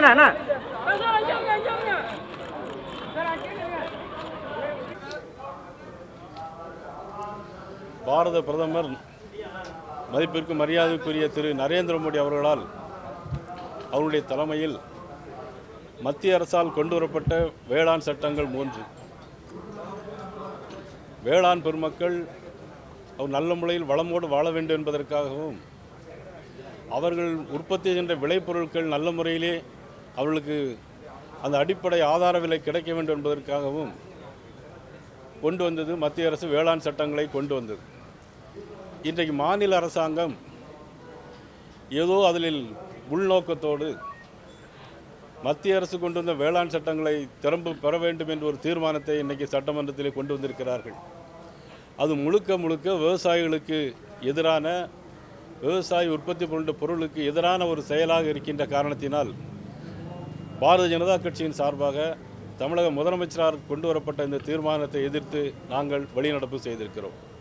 அண்ணா அண்ணா பாரத பிரதமர் மதிப்பிற்கு மரியாதைக்குரிய திரு நரேந்திர மோடி அவர்களால் அவருடைய தலைமையில் மத்திய அரசால் கொண்டு வரப்பட்ட வேளாண் சட்டங்கள் மூன்று வேளாண் பெருமக்கள் அவர் நல்ல முறையில் வளமோடு வாழ வேண்டும் என்பதற்காகவும் அவர்கள் உற்பத்தி செய்கின்ற விளைபொருட்கள் நல்ல முறையிலே அவர்களுக்கு அந்த அடிப்படை ஆதார விலை கிடைக்க வேண்டும் என்பதற்காகவும் கொண்டு வந்தது மத்திய அரசு வேளாண் சட்டங்களை கொண்டு வந்தது இன்றைக்கு மாநில அரசாங்கம் ஏதோ அதில் உள்நோக்கத்தோடு மத்திய அரசு கொண்டு வந்த வேளாண் சட்டங்களை திரும்ப பெற வேண்டும் என்ற ஒரு தீர்மானத்தை இன்றைக்கி சட்டமன்றத்திலே கொண்டு வந்திருக்கிறார்கள் அது முழுக்க முழுக்க விவசாயிகளுக்கு எதிரான விவசாயி உற்பத்தி பண்ணுற பொருளுக்கு எதிரான ஒரு செயலாக இருக்கின்ற காரணத்தினால் பாரதிய ஜனதா கட்சியின் சார்பாக தமிழக முதலமைச்சரால் கொண்டு வரப்பட்ட இந்த தீர்மானத்தை எதிர்த்து நாங்கள் வெளிநடப்பு செய்திருக்கிறோம்